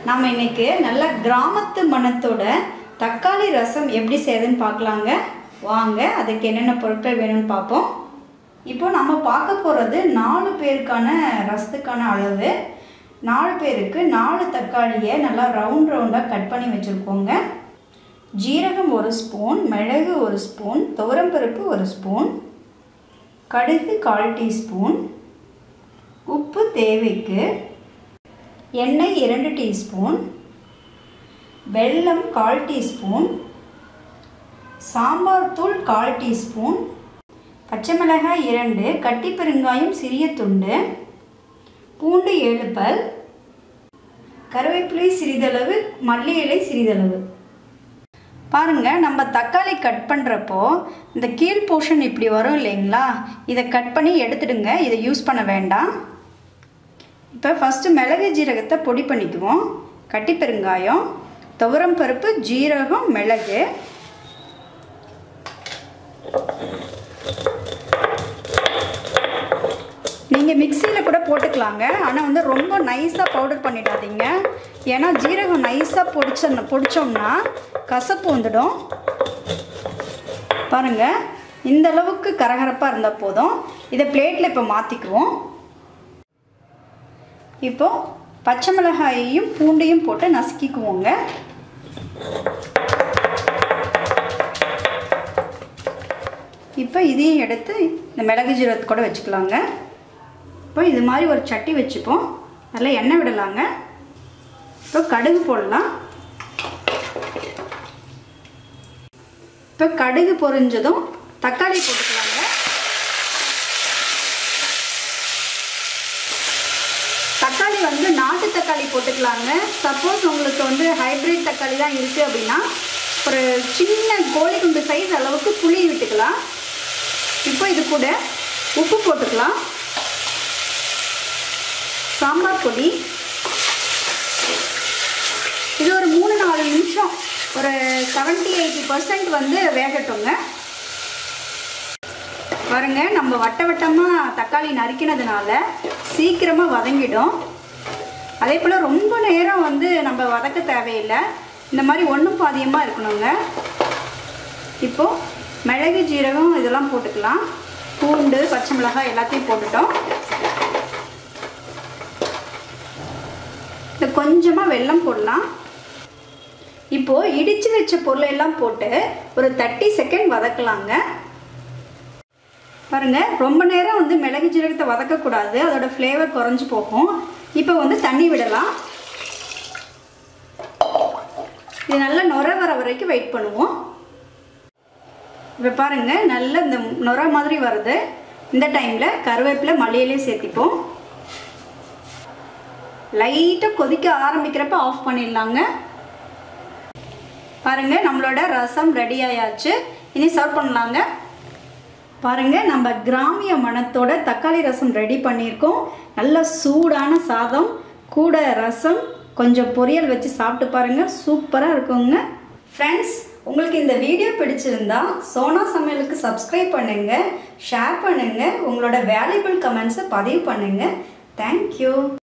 நாம் இன்னைக்கு நல்ல கிராமத்து மணத்தோட தக்காளி ரசம் எப்படி செய்யுதுன்னு பார்க்கலாங்க வாங்க அதுக்கு என்னென்ன பொருட்கள் வேணும்னு பார்ப்போம் இப்போ நம்ம பார்க்க போகிறது நாலு பேருக்கான ரசத்துக்கான அளவு நாலு பேருக்கு நாலு தக்காளியை நல்லா ரவுண்ட் ரவுண்டாக கட் பண்ணி வச்சுருக்கோங்க ஜீரகம் ஒரு ஸ்பூன் மிளகு ஒரு ஸ்பூன் துவரம்பருப்பு ஒரு ஸ்பூன் கடுகு கால் டீஸ்பூன் உப்பு தேவைக்கு எண்ணெய் இரண்டு டீஸ்பூன் வெல்லம் கால் டீஸ்பூன் சாம்பார் தூள் கால் டீஸ்பூன் பச்சை மிளகாய் இரண்டு கட்டி பெருங்காயம் சிறிய துண்டு பூண்டு ஏழு பல் கருவேப்பிலை சிறிதளவு மல்லி இலை சிறிதளவு பாருங்க நம்ம தக்காளி கட் பண்ணுறப்போ இந்த கீழ் போர்ஷன் இப்படி வரும் இல்லைங்களா இதை கட் பண்ணி எடுத்துடுங்க இதை யூஸ் பண்ண வேண்டாம் இப்போ ஃபஸ்ட்டு மிளகு ஜீரகத்தை பொடி பண்ணிக்குவோம் கட்டி பெருங்காயம் துவரம் பருப்பு ஜீரகம் மிளகு நீங்கள் மிக்சியில் கூட போட்டுக்கலாங்க ஆனால் வந்து ரொம்ப நைஸாக பவுடர் பண்ணிடாதீங்க ஏன்னா ஜீரகம் நைஸாக பொடிச்ச பொடிச்சோம்னா கசப்பு வந்துடும் பாருங்கள் இந்த அளவுக்கு கரகரப்பாக இருந்தால் போதும் இதை பிளேட்டில் இப்போ மாற்றிக்குவோம் இப்போ பச்சை மிளகாயையும் பூண்டையும் போட்டு நசுக்கிக்குவோங்க இப்போ இதையும் எடுத்து இந்த மிளகு ஜீரகத்தை கூட வச்சுக்கலாங்க இப்போ இது மாதிரி ஒரு சட்டி வச்சுப்போம் நல்லா எண்ணெய் விடலாங்க இப்போ கடுகு போடலாம் இப்போ கடுகு பொரிஞ்சதும் தக்காளி போட்டுக்கலாங்க தக்காளி வந்து நாட்டு தக்காளி போட்டுக்கலாங்க சப்போஸ் உங்களுக்கு வந்து ஹைப்ரிட் தக்காளி தான் இருக்குது அப்படின்னா ஒரு சின்ன கோழி குண்டு சைஸ் அளவுக்கு புளி விட்டுக்கலாம் இப்போ இது கூட உப்பு போட்டுக்கலாம் சாம்பார் பொடி இது ஒரு மூணு நாலு நிமிஷம் ஒரு செவன்ட்டி எயிட்டி பர்சன்ட் வந்து வேகட்டுங்க பாருங்க நம்ம வட்ட வட்டமாக தக்காளி நறுக்கினதுனால சீக்கிரமாக வதங்கிடும் அதே போல் ரொம்ப நேரம் வந்து நம்ம வதக்க தேவையில்லை இந்த மாதிரி ஒன்றும் பாதியமாக இருக்கணுங்க இப்போது மிளகு ஜீரகம் இதெல்லாம் போட்டுக்கலாம் பூண்டு பச்சை மிளகாய் எல்லாத்தையும் போட்டுட்டோம் இந்த கொஞ்சமாக வெல்லம் போடலாம் இப்போது இடித்து வச்ச பொருளை எல்லாம் போட்டு ஒரு தேர்ட்டி செகண்ட் வதக்கலாங்க பாருங்கள் ரொம்ப நேரம் வந்து மிளகு ஜீரகத்தை வதக்கக்கூடாது அதோட ஃப்ளேவர் குறைஞ்சி போகும் இப்போ வந்து தண்ணி விடலாம் இது நல்லா நுர வர வரைக்கும் வெயிட் பண்ணுவோம் இப்போ பாருங்கள் நல்ல இந்த நுர மாதிரி வருது இந்த டைமில் கருவேப்பிலை மல்லியிலையும் சேர்த்திப்போம் லைட்டாக கொதிக்க ஆரம்பிக்கிறப்ப ஆஃப் பண்ணிடலாங்க பாருங்கள் நம்மளோட ரசம் ரெடி ஆயாச்சு இனி சர்வ் பண்ணலாங்க பாருங்கள் நம்ம கிராமிய மணத்தோட தக்காளி ரசம் ரெடி பண்ணியிருக்கோம் நல்ல சூடான சாதம் கூட ரசம் கொஞ்சம் பொரியல் வச்சு சாப்பிட்டு பாருங்கள் சூப்பராக இருக்குங்க ஃப்ரெண்ட்ஸ் உங்களுக்கு இந்த வீடியோ பிடிச்சிருந்தா சோனா சமையலுக்கு சப்ஸ்கிரைப் பண்ணுங்கள் ஷேர் பண்ணுங்கள் உங்களோட வேல்யூபிள் கமெண்ட்ஸை பதிவு பண்ணுங்கள் தேங்க்யூ